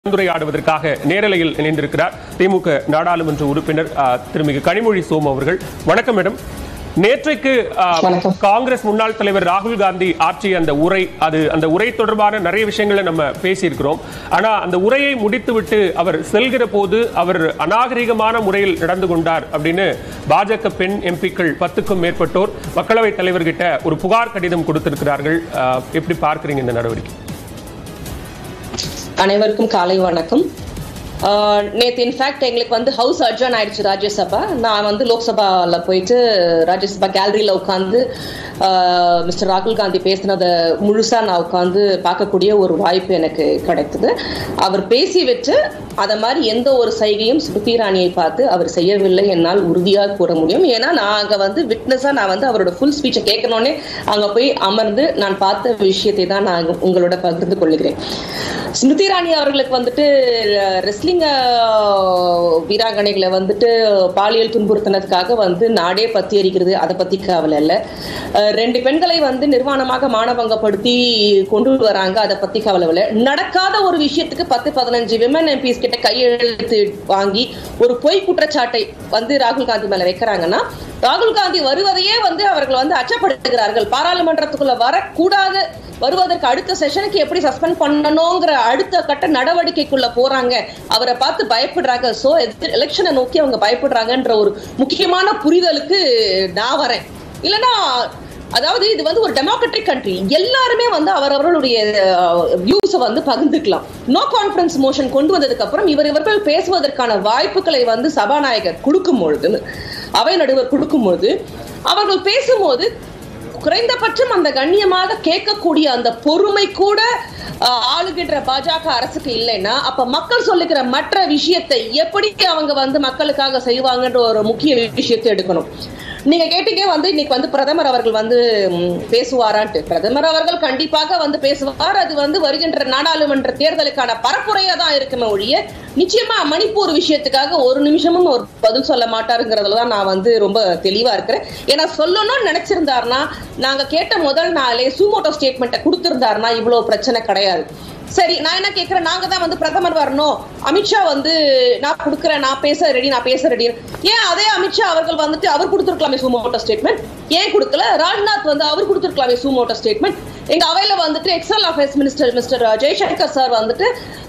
கலந்துரையாடுவதற்காக நேரலையில் இணைந்திருக்கிறார் திமுக நாடாளுமன்ற உறுப்பினர் ஆ, திருமிகு கனிமொழி சோம் அவர்கள் வணக்கம் மேடம் நேற்றைக்கு ஆ, வணக்கம். காங்கிரஸ் முன்னாள் தலைவர் ராகுல் காந்தி ஆற்றிய அந்த உரை அது அந்த உரை தொடர்பான நிறைய விஷயங்களை நம்ம பேசியிருக்கிறோம் ஆனா அந்த உரையை முடித்துவிட்டு அவர் செல்கிற போது அவர் அநாகரிகமான முறையில் நடந்து கொண்டார் அப்படின்னு பாஜக பெண் எம்பிக்கள் பத்துக்கும் மேற்பட்டோர் மக்களவைத் தலைவர்கிட்ட ஒரு புகார் கடிதம் கொடுத்திருக்கிறார்கள் ஆ, எப்படி பார்க்கறீங்க இந்த நடவடிக்கை அனைவருக்கும் காலை வணக்கம் ஆஹ் நேத்து இன்ஃபேக்ட் எங்களுக்கு வந்து ஹவுஸ் அட்ஜான் ஆயிடுச்சு ராஜ்யசபா நான் வந்து லோக்சபால போயிட்டு ராஜ்யசபா கேலரியில உட்காந்து மிஸ்டர் ராகுல் காந்தி பேசினதை முழுசா நான் உட்காந்து பார்க்கக்கூடிய ஒரு வாய்ப்பு எனக்கு கிடைத்தது அவர் பேசி விட்டு அதை மாதிரி எந்த ஒரு சைகையும் ஸ்மிருதி இராணியை பார்த்து அவர் செய்யவில்லை என்னால் உறுதியாக கூற முடியும் ஏன்னா நான் அங்க வந்து விட்னஸா நான் வந்து அவரோட ஃபுல் ஸ்பீச்சை கேட்கணுன்னே அங்க போய் அமர்ந்து நான் பார்த்த விஷயத்தை தான் நான் அங்க உங்களோட பகிர்ந்து கொள்கிறேன் ஸ்மிருதி இராணி அவர்களுக்கு வந்துட்டு ரெஸ்லிங் வீராங்கனைகளை வந்துட்டு பாலியல் துன்புறுத்தினதுக்காக வந்து நாடே பத்தி எரிக்கிறது அதை பத்தி கவலை இல்லை அஹ் ரெண்டு பெண்களை வந்து நிர்வாணமாக மானபங்கப்படுத்தி கொண்டு வராங்க அதை பத்தி கவலை இல்லை நடக்காத ஒரு விஷயத்துக்கு பத்து பதினஞ்சு விமன் எம்பிஸ் கிட்ட கையெழுத்து வாங்கி ஒரு பொய் குற்றச்சாட்டை வந்து ராகுல் காந்தி மேல வைக்கிறாங்கன்னா ராகுல் காந்தி வருவதையே வந்து அவர்கள் வந்து அச்சப்படுத்துகிறார்கள் பாராளுமன்றத்துக்குள்ள வரக்கூடாது வருவதற்கு அடுத்த செஷனுக்கு எப்படி சஸ்பெண்ட் பண்ணணுங்கிற அடுத்த கட்ட நடவடிக்கைக்குள்ள போறாங்க அவரை பார்த்து பயப்படுறாங்க சோ எலெக்ஷனை நோக்கி அவங்க பயப்படுறாங்கன்ற ஒரு முக்கியமான புரிதலுக்கு நான் வரேன் இல்லைன்னா அதாவது இது வந்து ஒரு டெமோக்ராட்டிக் கண்ட்ரி எல்லாருமே வந்து அவரவர்களுடைய வியூஸை வந்து பகிர்ந்துக்கலாம் நோ கான்ஃபரன்ஸ் மோஷன் கொண்டு வந்ததுக்கு அப்புறம் இவர் இவர்கள் பேசுவதற்கான வாய்ப்புகளை வந்து சபாநாயகர் கொடுக்கும் பொழுது அவை நடுவர் கொடுக்கும் பொழுது அவர்கள் பேசும்போது குறைந்தபட்சம் அந்த கண்ணியமாக கேட்கக்கூடிய அந்த பொறுமை கூட ஆஹ், ஆளுகின்ற பாஜக அரசுக்கு இல்லைன்னா அப்ப மக்கள் சொல்லுகிற மற்ற விஷயத்தை எப்படி அவங்க வந்து மக்களுக்காக செய்வாங்கன்ற ஒரு முக்கிய விஷயத்தை எடுக்கணும் நீங்க கேட்டீங்க வந்து இன்னைக்கு வந்து பிரதமர் அவர்கள் வந்து ம், பேசுவாரான்ட்டு பிரதமர் அவர்கள் கண்டிப்பாக வந்து பேசுவார் அது வந்து வருகின்ற நாடாளுமன்ற தேர்தலுக்கான பரப்புரையா தான் இருக்குமே ஒழிய நிச்சயமா மணிப்பூர் விஷயத்துக்காக ஒரு நிமிஷமும் ஒரு பதில் சொல்ல மாட்டாருங்கிறதுல தான் நான் வந்து ரொம்ப தெளிவா இருக்கிறேன் ஏன்னா சொல்லணும்னு நினைச்சிருந்தாருன்னா நாங்க கேட்ட முதல் நாளே சூமோட்டோ ஸ்டேட்மெண்ட்டை கொடுத்திருந்தாருன்னா இவ்வளவு பிரச்சனை கிடையாது சரி நான் என்ன கேட்கிறேன் நாங்க தான் வந்து பிரதமர் வரணும் அமித்ஷா வந்து நான் கொடுக்குறேன் நான் பேச ரெடி நான் பேச ரெடி ஏன் அதே அமித்ஷா அவர்கள் வந்துட்டு அவர் கொடுத்துருக்கலாமே சூமோட்டோ ஸ்டேட்மெண்ட் ஏன் கொடுக்கல ராஜ்நாத் வந்து அவர் கொடுத்துருக்கலாமே சூமோட்டோ ஸ்டேட்மெண்ட் எங்க அவையில வந்துட்டு external affairs minister mister Jaishankar sir வந்துட்டு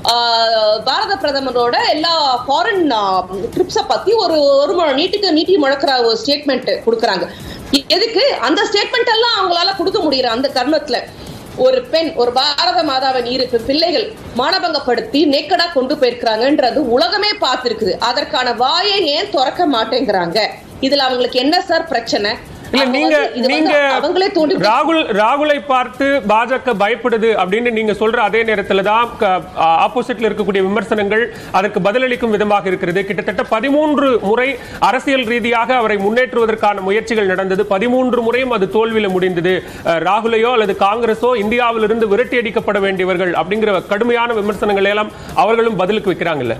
ஆஹ், பாரத பிரதமரோட எல்லா ஃபாரின் ட்ரிப்ஸை பத்தி ஒரு ஒரு மணி நீட்டுக்கு நீட்டி முழக்கிற ஒரு ஸ்டேட்மெண்ட் கொடுக்குறாங்க எதுக்கு அந்த ஸ்டேட்மெண்ட் எல்லாம் அவங்களால கொடுக்க முடியற அந்த தருணத்துல ஒரு பெண் ஒரு பாரத மாதாவின் இரு பிள்ளைகள் மானபங்கப்படுத்தி நேக்கடா கொண்டு போயிருக்கிறாங்கன்றது உலகமே பார்த்திருக்குது அதற்கான வாயை ஏன் திறக்க மாட்டேங்கிறாங்க இதுல அவங்களுக்கு என்ன சார் பிரச்சனை இல்ல அவங்க நீங்க வந்து- இது வந்து நீங்க அவங்களே தூண்டி ராகுல் ராகுலை பார்த்து பாஜக பயப்படுது அப்படின்னு நீங்க சொல்ற அதே நேரத்துல தான் ஆப்போசிட்ல இருக்கக்கூடிய விமர்சனங்கள் அதற்கு பதிலளிக்கும் விதமாக இருக்கிறது கிட்டத்தட்ட பதிமூன்று முறை அரசியல் ரீதியாக அவரை முன்னேற்றுவதற்கான முயற்சிகள் நடந்தது பதிமூன்று முறையும் அது தோல்வியில முடிந்தது அஹ், ராகுலையோ அல்லது காங்கிரஸோ இந்தியாவிலிருந்து விரட்டி அடிக்கப்பட வேண்டியவர்கள் அப்படிங்கிற கடுமையான விமர்சனங்களை எல்லாம் அவர்களும் பதிலுக்கு வைக்கிறாங்கல்ல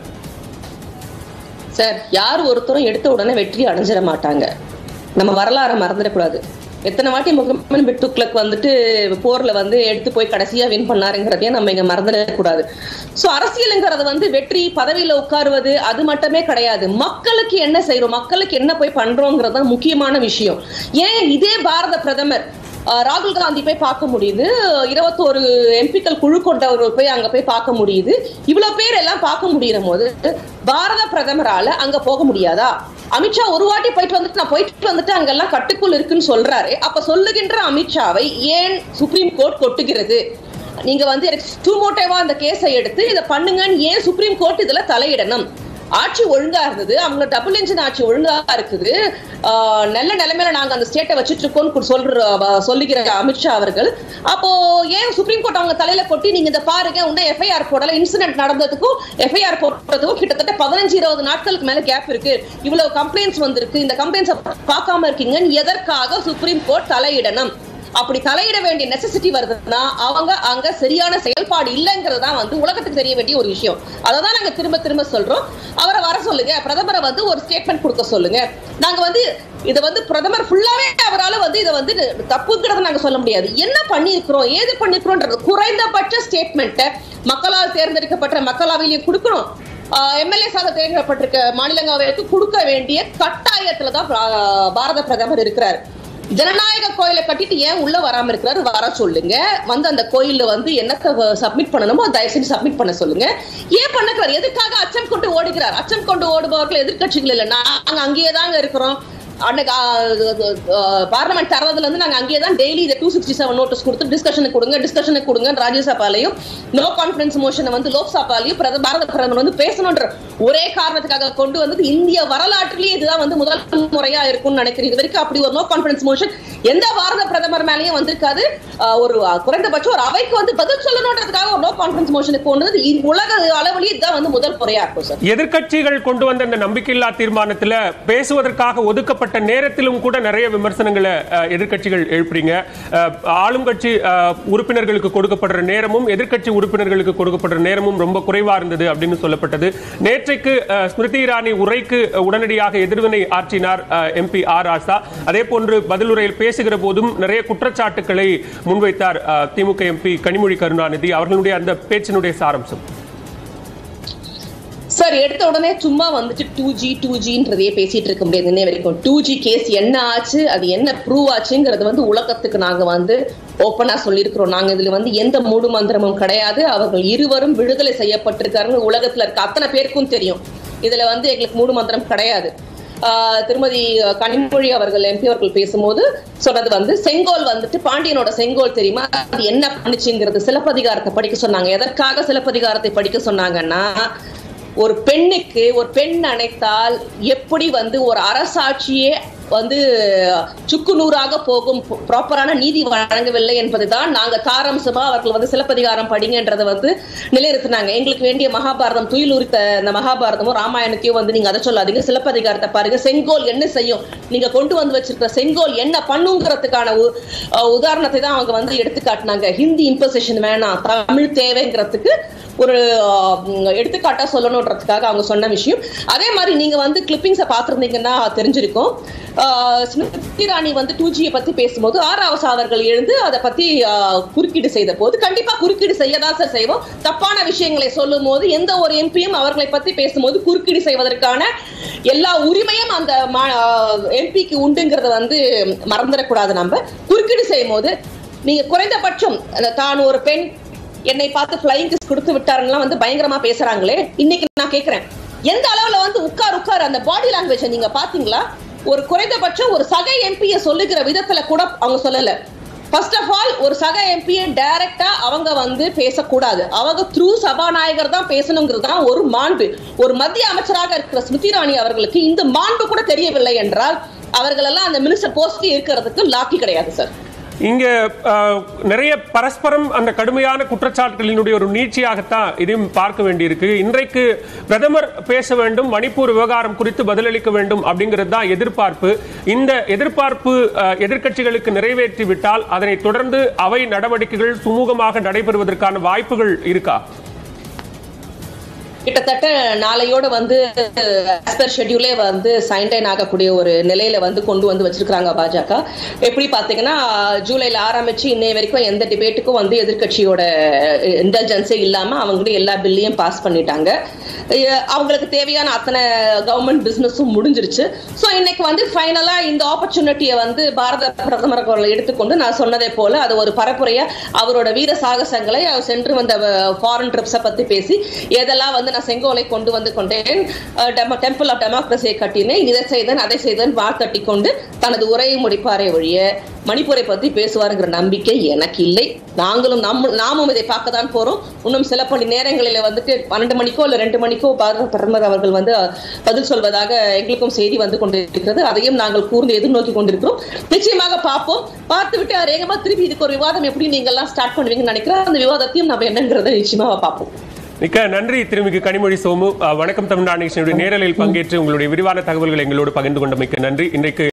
சார் யார் ஒருத்தரும் எடுத்த உடனே வெற்றி அடைஞ்சிட மாட்டாங்க நம்ம வரலாறை மறந்துடக்கூடாது எத்தனை வாட்டி முகமது பின் துக்ளக் வந்துட்டு போர்ல வந்து எடுத்து போய் கடைசியா வின் பண்ணாருங்கிறதையும் நம்ம இங்க மறந்துடக்கூடாது சோ அரசியலுங்கிறது வந்து வெற்றி பதவியில உட்காருவது அது மட்டுமே கிடையாது மக்களுக்கு என்ன செய்றோம் மக்களுக்கு என்ன போய் பண்றோங்கிறது தான் முக்கியமான விஷயம் ஏன் இதே பாரத பிரதமர் ஆஹ் ராகுல் காந்தி போய் பார்க்க முடியுது இருபத்தோரு எம்பிக்கள் குழு கொண்டவர்கள் போய் அங்க போய் பார்க்க முடியுது இவ்வளவு பேர் எல்லாம் பார்க்க முடியுற போது பாரத பிரதமரால அங்க போக முடியாதா அமித்ஷா ஒரு வாட்டி போயிட்டு வந்துட்டு நான் போயிட்டு வந்துட்டு அங்கெல்லாம் கட்டுக்குள் இருக்குன்னு சொல்றாரு அப்ப சொல்லுகின்ற அமித்ஷாவை ஏன் சுப்ரீம் கோர்ட் கொட்டுகிறது நீங்க வந்து டூமோட்டேவா அந்த கேஸை எடுத்து இதை பண்ணுங்கன்னு ஏன் சுப்ரீம் கோர்ட் இதுல தலையிடணும் ஆட்சி ஒழுங்கா இருந்தது அவங்க டபுள் இன்ஜின் ஆட்சி ஒழுங்கா இருக்குது ஆஹ் நல்ல நிலைமையில நாங்க அந்த ஸ்டேட்டை வச்சுட்டு இருக்கோம்னு சொல்ற அஹ் சொல்லுகிற அமித்ஷா அவர்கள் அப்போ ஏன் சுப்ரீம் கோர்ட் அவங்க தலையில கொட்டி நீங்க இதை பாருங்க உன்ன எஃப்ஐஆர் போடல இன்சிடென்ட் நடந்ததுக்கும் எஃப்ஐஆர் போடுறதுக்கும் கிட்டத்தட்ட பதினஞ்சு இருபது நாட்களுக்கு மேல கேப் இருக்கு இவ்வளவு கம்ப்ளைண்ட்ஸ் வந்திருக்கு இந்த கம்ப்ளைண்ட்ஸ் பார்க்காம இருக்கீங்கன்னு எதற்காக சுப்ரீம் கோர்ட் தலையிடணும் அப்படி தலையிட வேண்டிய நெசசிட்டி வருதுன்னா அவங்க அங்க சரியான செயல்பாடு இல்லைங்கிறது தான் வந்து உலகத்துக்கு தெரிய வேண்டிய ஒரு விஷயம் அதை தான் நாங்க திரும்ப திரும்ப சொல்றோம் அவரை வர சொல்லுங்க பிரதமரை வந்து ஒரு ஸ்டேட்மெண்ட் கொடுக்க சொல்லுங்க நாங்க வந்து இதை வந்து பிரதமர் ஃபுல்லாவே அவரால வந்து இதை வந்து தப்புங்கிறத நாங்க சொல்ல முடியாது என்ன பண்ணியிருக்கிறோம் ஏது பண்ணிருக்கிறோம்ன்றது குறைந்தபட்ச ஸ்டேட்மெண்ட்டை மக்களால் தேர்ந்தெடுக்கப்பட்ட மக்களவையிலையும் கொடுக்கணும் எம்எல்ஏ ஆக தேர்ந்தெடுக்கப்பட்டிருக்க மாநிலங்களவைக்கு கொடுக்க வேண்டிய கட்டாயத்துல தான் பா- பாரத பிரதமர் இருக்கிறார் ஜனநாயக கோயிலை கட்டிட்டு ஏன் உள்ள வராம இருக்கிறாரு வர சொல்லுங்க வந்து அந்த கோயில்ல வந்து என்னத்த சப்மிட் பண்ணணுமோ அதை தயவு செஞ்சு சப்மிட் பண்ண சொல்லுங்க ஏன் பண்ணுகிறார் எதுக்காக அச்சம் கொண்டு ஓடுகிறார் அச்சம் கொண்டு ஓடுபவர்கள் எதிர்க்கட்சிகள் இல்ல நாங்க அங்கேயே தாங்க இருக்கிறோம் அன்னைக்கு பார்லமெண்ட் தரதுல இருந்து நாங்க அங்கேயே தான் டெய்லி இந்த டூ சிக்ஸ்டி செவன் நோட்டீஸ் கொடுத்து டிஸ்கஷனுக்கு கொடுங்க டிஸ்கஷனுக்கு கொடுங்க ராஜ்யசபாலையும் நோ கான்ஃபரன்ஸ் மோஷனை வந்து லோக்சபாலையும் பிரத- பாரத பிரதமர் வந்து பேசணுன்ற ஒரே காரணத்துக்காக கொண்டு வந்தது இந்திய வரலாற்றிலேயே இதுதான் வந்து முதல் முறையா இருக்கும்னு நினைக்கிறேன் இது வரைக்கும் அப்படி ஒரு நோ கான்ஃபரன்ஸ் மோஷன் எந்த பாரத பிரதமர் மேலேயும் வந்திருக்காது அஹ், ஒரு அஹ், குறைந்தபட்சம் ஒரு அவைக்கு வந்து பதில் சொல்லணுன்றதுக்காக ஒரு நோ கான்ஃபரன்ஸ் மோஷனுக்கு கொண்டு வந்து இ- உலக அளவிலேயே இதுதான் வந்து முதல் முறையா இருக்கும் சார் எதிர்க்கட்சிகள் கொண்டு வந்த இந்த நம்பிக்கையில்லா தீர்மானத்துல பேசுவதற்காக ஒதுக்கப்பட்ட நேரத்திலும் கூட நிறைய விமர்சனங்களை அஹ், எதிர்க்கட்சிகள் எழுப்புறீங்க அஹ், ஆளும் கட்சி அஹ், உறுப்பினர்களுக்கு கொடுக்கப்படுற நேரமும் எதிர்க்கட்சி உறுப்பினர்களுக்கு கொடுக்கப்படுற நேரமும் ரொம்ப குறைவா இருந்தது அப்படின்னு சொல்லப்பட்டது நேற்றைக்கு அஹ், ஸ்மிருதி இரானி உரைக்கு அஹ், உடனடியாக எதிர்வினை ஆற்றினார் எம்பி ஆர் ஆசா அதே போன்று பதிலுரையில் பேசுகிற போதும் நிறைய குற்றச்சாட்டுக்களை முன்வைத்தார் அஹ், திமுக எம்பி கனிமொழி கருணாநிதி அவர்களுடைய அந்த பேச்சினுடைய சாராம்சம் சார் எடுத்த உடனே சும்மா வந்துட்டு டூ ஜி டூ ஜின்றதையே பேசிட்டு இருக்க முடியாது இன்னை வரைக்கும் டூ ஜி கேஸ் என்ன ஆச்சு அது என்ன ப்ரூவ் ஆச்சுங்கிறது வந்து உலகத்துக்கு நாங்க வந்து ஓப்பனா சொல்லியிருக்கிறோம் நாங்க இதுல வந்து எந்த மூடு மந்திரமும் கிடையாது அவர்கள் இருவரும் விடுதலை செய்யப்பட்டிருக்காருன்னு உலகத்துல இருக்க அத்தனை பேருக்கும் தெரியும் இதுல வந்து எங்களுக்கு மூடு மந்திரம் கிடையாது ஆஹ் திருமதி கனிமொழி அவர்கள் எம்பி அவர்கள் பேசும்போது சொன்னது வந்து செங்கோல் வந்துட்டு பாண்டியனோட செங்கோல் தெரியுமா அது என்ன பண்ணுச்சுங்கிறது சிலப்பதிகாரத்தை படிக்க சொன்னாங்க எதற்காக சிலப்பதிகாரத்தை படிக்க சொன்னாங்கன்னா ஒரு பெண்ணுக்கு ஒரு பெண் அணைத்தால் எப்படி வந்து ஒரு அரசாட்சியே வந்து சுக்கு நூறாக போகும் ப்ராப்பரான நீதி வழங்கவில்லை என்பதுதான் நாங்க தாரம்சமா அவர்கள் வந்து சிலப்பதிகாரம் படிங்கன்றதை வந்து நிலைநிறுத்தினாங்க எங்களுக்கு வேண்டிய மகாபாரதம் துயில் உரித்த இந்த மகாபாரதமும் ராமாயணத்தையும் வந்து நீங்க அதை சொல்லாதீங்க சிலப்பதிகாரத்தை பாருங்க செங்கோல் என்ன செய்யும் நீங்க கொண்டு வந்து வச்சிருக்கிற செங்கோல் என்ன பண்ணுங்கிறதுக்கான உ- அஹ் உதாரணத்தை தான் அவங்க வந்து எடுத்து காட்டினாங்க ஹிந்தி இம்போசிஷன் வேணாம் தமிழ் தேவைங்கிறதுக்கு ஒரு ஆஹ், எடுத்துக்காட்டா சொல்லணுன்றதுக்காக அவங்க சொன்ன விஷயம் அதே மாதிரி நீங்க வந்து கிளிப்பிங்ஸை பார்த்திருந்தீங்கன்னா தெரிஞ்சிருக்கும் ஆஹ், ஸ்மிருதி இரானி வந்து டூ ஜியை பத்தி பேசும்போது ஆர் ராவசா அவர்கள் எழுந்து அதை பத்தி ஆஹ், குறுக்கீடு செய்த போது கண்டிப்பா குறுக்கீடு செய்யதான் சார் செய்வோம் தப்பான விஷயங்களை சொல்லும் போது எந்த ஒரு எம்பியும் அவர்களை பத்தி பேசும்போது குறுக்கீடு செய்வதற்கான எல்லா உரிமையும் அந்த எம்பிக்கு உண்டுங்கிறத வந்து மறந்துடக்கூடாது நம்ம குறுக்கீடு செய்யும் போது நீங்க குறைந்தபட்சம் அந்த தான் ஒரு பெண் என்னை பார்த்து ஃபிளைங் கிஸ் கொடுத்து விட்டாருலாம் வந்து பயங்கரமா பேசுறாங்களே இன்னைக்கு நான் கேக்குறேன் எந்த அளவுல வந்து உட்கார் உட்கார் அந்த பாடி லாங்குவேஜ் நீங்க பாத்தீங்களா ஒரு குறைந்தபட்சம் ஒரு சக எம்பிய சொல்லுகிற விதத்துல கூட அவங்க சொல்லல ஃபர்ஸ்ட் ஆஃப் ஆல் ஒரு சக எம்பியை டைரக்டா அவங்க வந்து பேசக்கூடாது அவங்க த்ரூ சபாநாயகர் தான் பேசணுங்கிறது தான் ஒரு மாண்பு ஒரு மத்திய அமைச்சராக இருக்கிற ஸ்மிருதி இராணி அவர்களுக்கு இந்த மாண்பு கூட தெரியவில்லை என்றால் அவர்கள் எல்லாம் அந்த மினிஸ்டர் போஸ்ட் இருக்கிறதுக்கு லாக்கி கிடையாது சார் இங்க அஹ், நிறைய பரஸ்பரம் அந்த கடுமையான குற்றச்சாட்டுகளினுடைய ஒரு நீட்சியாகத்தான் இதையும் பார்க்க வேண்டியிருக்கு இன்றைக்கு பிரதமர் பேச வேண்டும் மணிப்பூர் விவகாரம் குறித்து பதிலளிக்க வேண்டும் அப்படிங்கிறது தான் எதிர்பார்ப்பு இந்த எதிர்பார்ப்பு அஹ், எதிர்க்கட்சிகளுக்கு நிறைவேற்றி விட்டால் அதனை தொடர்ந்து அவை நடவடிக்கைகள் சுமூகமாக நடைபெறுவதற்கான வாய்ப்புகள் இருக்கா கிட்டத்தட்ட நாளையோட வந்து as per schedule ஏ வந்து சைன்டைன் ஆகக்கூடிய ஒரு நிலையில வந்து கொண்டு வந்து வச்சிருக்காங்க பாஜக எப்படி பாத்தீங்கன்னா ஜூலைல ஆரம்பிச்சு இன்னைய வரைக்கும் எந்த டிபேட்டுக்கும் வந்து எதிர்க்கட்சியோட இன்டெலிஜென்ஸே இல்லாம அவங்களுடைய எல்லா பில்லையும் பாஸ் பண்ணிட்டாங்க அஹ் அவங்களுக்கு தேவையான அத்தனை கவர்மெண்ட் பிசினஸும் முடிஞ்சிருச்சு ஸோ இன்னைக்கு வந்து ஃபைனலா இந்த ஆப்பர்ச்சுனிட்டியை வந்து பாரத பிரதமர் அவர்கள் எடுத்துக்கொண்டு நான் சொன்னதை போல அது ஒரு பரப்புரையா அவரோட வீர சாகசங்களை அவர் சென்று வந்த ஃபாரின் ட்ரிப்ஸை பத்தி பேசி எதெல்லாம் வந்து நான் செங்கோலை கொண்டு வந்து கொண்டேன் டெம்பிள் ஆஃப் டெமோக்ரஸியை கட்டினேன் இதை செய்தேன் அதை செய்தேன் வா கட்டி கொண்டு தனது உரையை முடிப்பாரே ஒழிய மணிப்பூரை பத்தி பேசுவாருங்கிற நம்பிக்கை எனக்கு இல்லை நாங்களும் நம்ம நாமும் இதை பார்க்க தான் போறோம் இன்னும் சில மணி நேரங்களில் வந்துட்டு பன்னெண்டு மணிக்கோ இல்ல ரெண்டு மணிக்கோ பாரத பிரதமர் அவர்கள் வந்து அஹ், பதில் சொல்வதாக எங்களுக்கும் செய்தி வந்து கொண்டிருக்கிறது அதையும் நாங்கள் கூர்ந்து எதிர்நோக்கி கொண்டிருக்கிறோம் நிச்சயமாக பார்ப்போம் பார்த்து விட்டு வேகமா திருப்பி இதுக்கு ஒரு விவாதம் எப்படி நீங்க எல்லாம் ஸ்டார்ட் பண்ணுவீங்கன்னு நினைக்கிறேன் அந்த விவாதத்தையும் நம்ம என்னங்கிறத நிச்சயமாக பார்ப்போம் மிக்க நன்றி திருமிகு கனிமொழி சோமு அஹ், வணக்கம் தமிழ்நாடு நேரலில் பங்கேற்று உங்களுடைய விரிவான தகவல்களை எங்களோடு பகிர்ந்து கொண்டமைக்கு நன்றி இன்றைக்கு